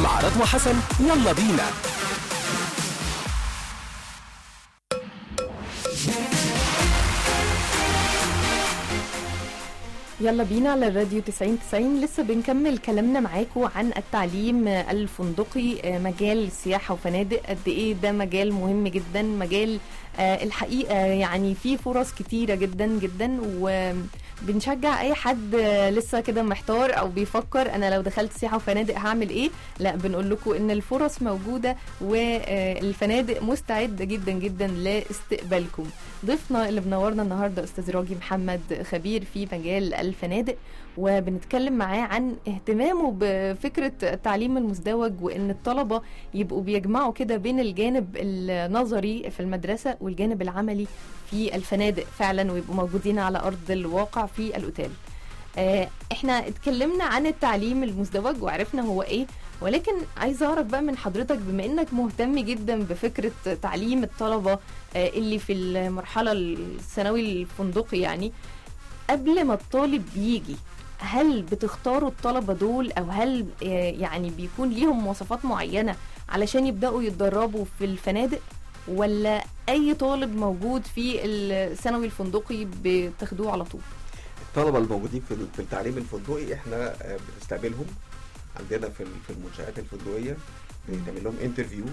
مع رضوى حسن يلا بينا يلا بينا على الراديو 90 90 لسه بنكمل كلامنا معاكم عن التعليم الفندقي مجال السياحة وفنادق قد ايه ده مجال مهم جدا مجال آه، الحقيقة يعني فيه فرص كتيرة جدا جدا وبنشجع اي حد آه، لسه كده محتار او بيفكر انا لو دخلت سياحة وفنادق هعمل ايه لا بنقول لكم ان الفرص موجودة والفنادق مستعدة جدا جدا لاستقبالكم ضيفنا اللي منورنا النهارده استاذ راجي محمد خبير في مجال الفنادق وبنتكلم معاه عن اهتمامه بفكره التعليم المزدوج وان الطلبه يبقوا بيجمعوا كده بين الجانب النظري في المدرسه والجانب العملي في الفنادق فعلا ويبقوا موجودين على ارض الواقع في الاوتيل. آه، احنا اتكلمنا عن التعليم المزدوج وعرفنا هو ايه ولكن عايزه اعرف بقى من حضرتك بما انك مهتم جدا بفكره تعليم الطلبه آه، اللي في المرحله الثانوي الفندقي يعني قبل ما الطالب بيجي هل بتختاروا الطلبه دول او هل آه، يعني بيكون ليهم مواصفات معينه علشان يبداوا يتدربوا في الفنادق ولا اي طالب موجود في الثانوي الفندقي بتاخدوه على طول الطلبه الموجودين في في التعليم الفندقي احنا آه، بنستقبلهم عندنا في ال- في المنشات الفندقيه بيتعمل لهم انترفيو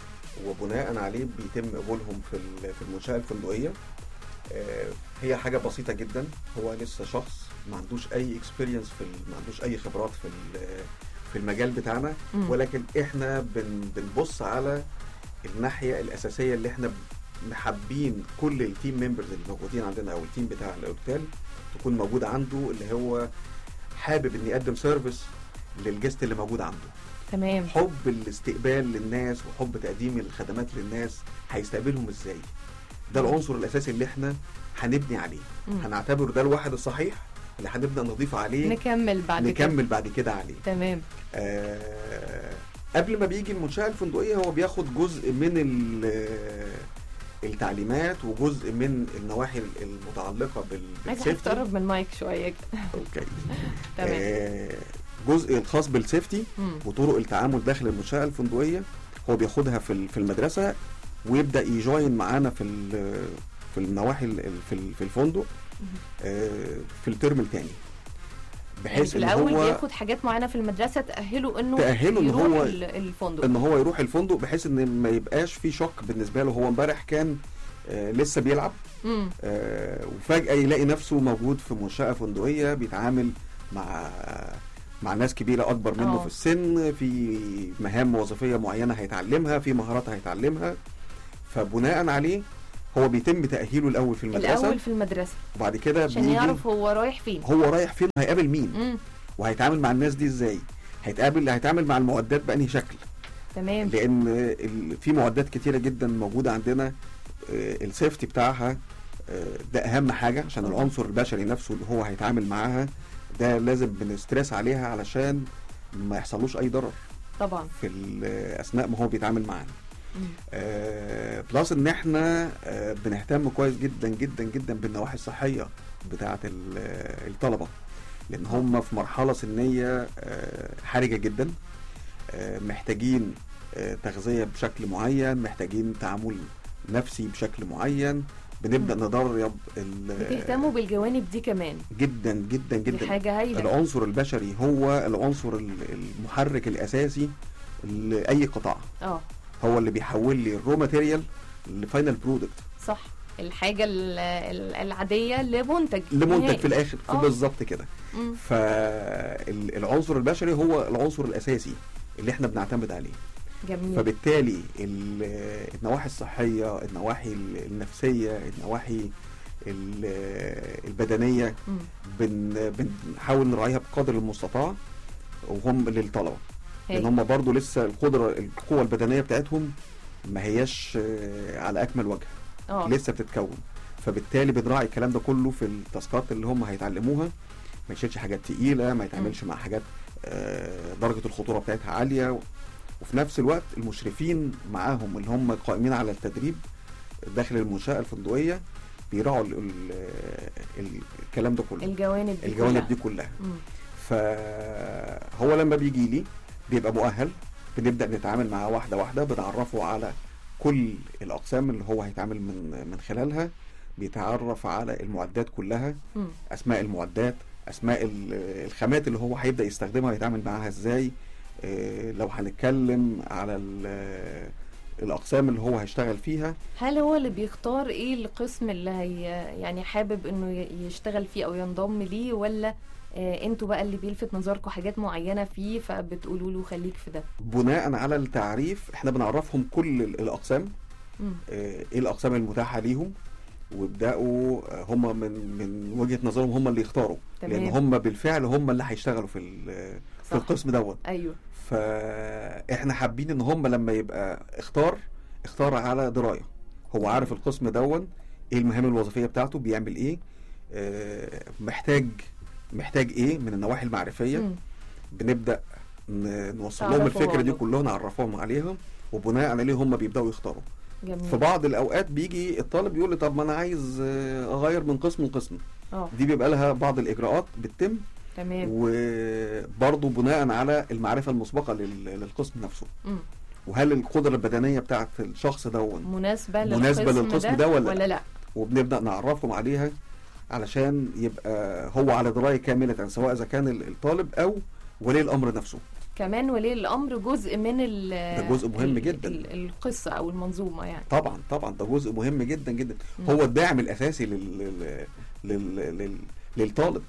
وبناء عليه بيتم قبولهم في ال- في المنشاه الفندقيه آه، هي حاجه بسيطه جدا هو لسه شخص ما عندوش اي اكسبيرينس في ال- ما عندوش اي خبرات في ال- في المجال بتاعنا مم. ولكن احنا بن بنبص على الناحيه الاساسيه اللي احنا محبين كل التيم ممبرز اللي موجودين عندنا او التيم بتاع الاوتيل تكون موجود عنده اللي هو حابب ان يقدم سيرفيس للجست اللي موجود عنده تمام حب الاستقبال للناس وحب تقديم الخدمات للناس هيستقبلهم ازاي ده العنصر الاساسي اللي احنا هنبني عليه مم. هنعتبر ده الواحد الصحيح اللي هنبدا نضيف عليه نكمل بعد كده نكمل بعد كده عليه تمام آه قبل ما بيجي المنشاه الفندقيه هو بياخد جزء من ال- التعليمات وجزء من النواحي المتعلقه بال- عايزه حضرتك بالسيفتي تقرب من المايك شويه كده اوكي تمام آه جزء الخاص بالسيفتي مم. وطرق التعامل داخل المنشاه الفندقيه هو بياخدها في ال- في المدرسه ويبدا يجوين معانا في ال- في النواحي ال- ال- في ال- في الفندق آه في الترم الثاني يعني بحيث في ان الاول هو بياخد حاجات معينه في المدرسه تاهله انه تأهله إن يروح هو- ال- الفندق ان هو يروح الفندق بحيث ان ما يبقاش في شوك بالنسبه له هو امبارح كان آه لسه بيلعب مم. آه وفجاه يلاقي نفسه موجود في منشاه فندقيه بيتعامل مع مع ناس كبيره اكبر منه آه. في السن في مهام وظيفيه معينه هيتعلمها في مهارات هيتعلمها فبناء عليه هو بيتم تاهيله الاول في المدرسه الاول في المدرسه وبعد كده عشان بيجي يعرف هو رايح فين هو رايح فين هيقابل مين مم. وهيتعامل مع الناس دي ازاي هيتقابل هيتعامل مع المعدات بانهي شكل تمام لان ال- في معدات كتيره جدا موجوده عندنا آه، السيفتي بتاعها آه، ده اهم حاجه عشان طبعا. العنصر البشري نفسه اللي هو هيتعامل معاها ده لازم بنستريس عليها علشان ما يحصلوش اي ضرر طبعا في ال- اثناء ما هو بيتعامل معانا مم. آه، بلس ان احنا آه، بنهتم كويس جدا جدا جدا بالنواحي الصحيه بتاعه ال- آه، الطلبه لان هم في مرحله سنيه آه، حرجه جدا آه، محتاجين آه، تغذيه بشكل معين محتاجين تعامل نفسي بشكل معين بنبدا ندرب ال- بتهتموا بالجوانب دي كمان جدا جدا دي جدا حاجه هايله العنصر البشري هو العنصر ال- المحرك الاساسي لاي قطاع اه هو اللي بيحول لي الرو ماتيريال لفاينل برودكت صح الحاجه ال- ال- العاديه لمنتج لمنتج نهائي. في الاخر آه. بالظبط كده مم. فالعنصر البشري هو العنصر الاساسي اللي احنا بنعتمد عليه جميل فبالتالي ال- النواحي الصحيه النواحي ال- النفسيه النواحي ال- البدنيه مم. بن بنحاول نراعيها بقدر المستطاع وهم للطلبه لان هاي. هم برضو لسه القدره القوه البدنيه بتاعتهم ما هياش آه، على اكمل وجه اه لسه بتتكون فبالتالي بنراعي الكلام ده كله في التاسكات اللي هم هيتعلموها ما يشيلش حاجات تقيله ما يتعاملش مع حاجات آه، درجه الخطوره بتاعتها عاليه و- وفي نفس الوقت المشرفين معاهم اللي هم قائمين على التدريب داخل المنشاه الفندقيه بيراعوا ال- ال- ال- الكلام ده كله الجوانب دي الجوانب كلها. دي كلها مم. فهو لما بيجي لي بيبقى مؤهل بنبدا نتعامل معاه واحده واحده بنعرفه على كل الاقسام اللي هو هيتعامل من من خلالها بيتعرف على المعدات كلها مم. اسماء المعدات اسماء ال- الخامات اللي هو هيبدا يستخدمها ويتعامل معاها ازاي آه، لو هنتكلم على ال- الاقسام اللي هو هيشتغل فيها هل هو اللي بيختار ايه القسم اللي هي يعني حابب انه ي- يشتغل فيه او ينضم ليه ولا آه انتوا بقى اللي بيلفت نظركم حاجات معينه فيه فبتقولوا له خليك في ده بناء على التعريف احنا بنعرفهم كل ال- الاقسام مم. آه، ايه الاقسام المتاحه ليهم ويبداوا آه، هم من من وجهه نظرهم هم اللي يختاروا تمام. لان هم بالفعل هم اللي هيشتغلوا في ال- في صح. القسم دوت ايوه فاحنا حابين ان هم لما يبقى اختار اختار على درايه هو عارف القسم دون ايه المهام الوظيفيه بتاعته بيعمل ايه آه، محتاج محتاج ايه من النواحي المعرفيه مم. بنبدا ن- نوصل لهم تعرفوا الفكره دي بعض. كلها نعرفهم عليها وبناء عليه هم بيبداوا يختاروا جميل في بعض الاوقات بيجي الطالب يقول لي طب ما انا عايز آه، اغير من قسم لقسم اه دي بيبقى لها بعض الاجراءات بتتم تمام وبرضه بناء على المعرفه المسبقه لل- للقسم نفسه مم. وهل القدره البدنيه بتاعت الشخص دون مناسبه مناسبة للقسم للقسم ده, ده ولا ولا لا وبنبدا نعرفهم عليها علشان يبقى هو على درايه كامله سواء اذا كان ال- الطالب او ولي الامر نفسه كمان ولي الامر جزء من ال ده جزء مهم ال- جدا. ال- القصه او المنظومه يعني طبعا طبعا ده جزء مهم جدا جدا مم. هو الداعم الاساسي لل... لل... لل... لل... للطالب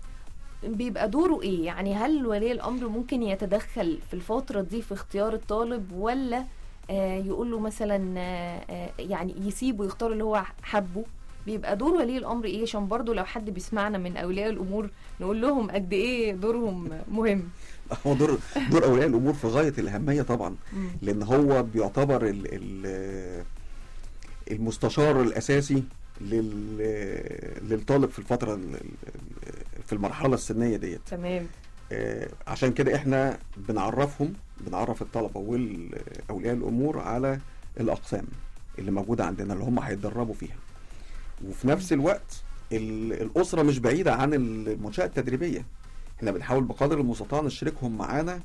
بيبقى دوره ايه يعني هل ولي الامر ممكن يتدخل في الفتره دي في اختيار الطالب ولا آه يقول له مثلا آه آه، يعني يسيبه يختار اللي هو حبه بيبقى دور ولي الامر ايه عشان برضه لو حد بيسمعنا من اولياء الامور نقول لهم قد ايه دورهم مهم هو دور دور اولياء الامور في غايه الاهميه طبعا مم. لان هو بيعتبر ال... ال... المستشار الاساسي لل... للطالب في الفتره ال- ال- في المرحله السنيه ديت تمام آه، عشان كده احنا بنعرفهم بنعرف الطلبه واولياء الامور على الاقسام اللي موجوده عندنا اللي هم هيتدربوا فيها وفي نفس الوقت ال- الاسره مش بعيده عن المنشاه التدريبيه احنا بنحاول بقدر المستطاع نشركهم معانا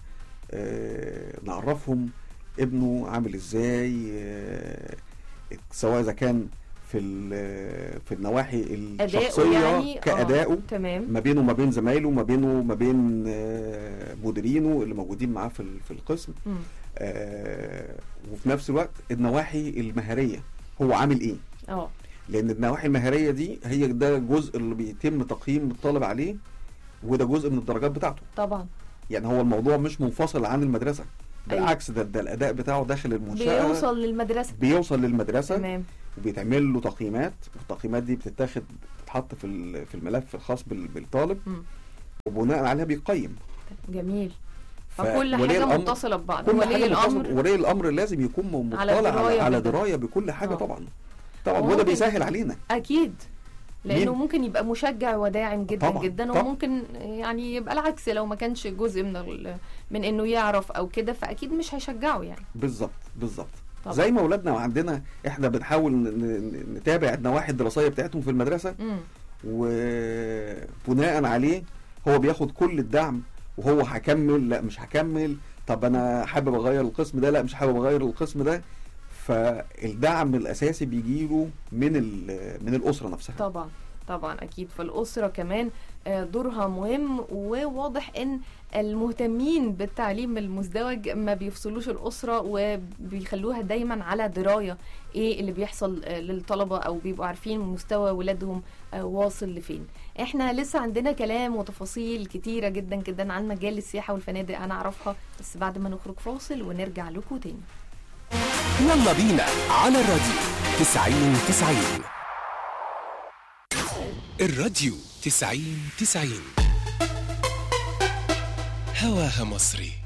آه، نعرفهم ابنه عامل ازاي آه، سواء اذا كان في ال- في النواحي اداؤه الشخصيه يعني آه، كادائه تمام ما بينه وما بين زمايله ما بينه وما بين آه، مديرينه اللي موجودين معاه في ال- في القسم مم. آه، وفي نفس الوقت النواحي المهاريه هو عامل ايه اه لان النواحي المهاريه دي هي ده الجزء اللي بيتم تقييم الطالب عليه وده جزء من الدرجات بتاعته طبعا يعني هو الموضوع مش منفصل عن المدرسه أيوة. بالعكس ده, ده الاداء بتاعه داخل المنشاه بيوصل للمدرسه بيوصل للمدرسه تمام وبيتعمل له تقييمات والتقييمات دي بتتاخد بتتحط في ال- في الملف الخاص بال- بالطالب مم. وبناء عليها بيقيم جميل فولي فكل حاجه الأمر- متصله ببعض كل ولي حاجه الامر الامر ولي الامر لازم يكون مطلع على على, دراية على بده. درايه بكل حاجه آه. طبعا طبعا وممكن- وده بيسهل علينا اكيد لانه مين؟ ممكن يبقى مشجع وداعم جدا طبعاً، جدا طبعاً. وممكن يعني يبقى العكس لو ما كانش جزء من ال- من انه يعرف او كده فاكيد مش هيشجعه يعني بالظبط بالظبط طبعاً. زي ما اولادنا عندنا احنا بنحاول ن- ن- نتابع النواحي الدراسيه بتاعتهم في المدرسه امم وبناء عليه هو بياخد كل الدعم وهو هكمل لا مش هكمل طب انا حابب اغير القسم ده لا مش حابب اغير القسم ده فالدعم الاساسي بيجيله من ال- من الاسره نفسها طبعا طبعا اكيد فالاسره كمان آه، دورها مهم وواضح ان المهتمين بالتعليم المزدوج ما بيفصلوش الاسره وبيخلوها دايما على درايه ايه اللي بيحصل آه، للطلبه او بيبقوا عارفين مستوى ولادهم آه، واصل لفين احنا لسه عندنا كلام وتفاصيل كتيره جدا جدا عن مجال السياحه والفنادق انا اعرفها بس بعد ما نخرج فاصل ونرجع لكم تاني يلا بينا على الراديو 90 90 الراديو 90 90 هواها مصري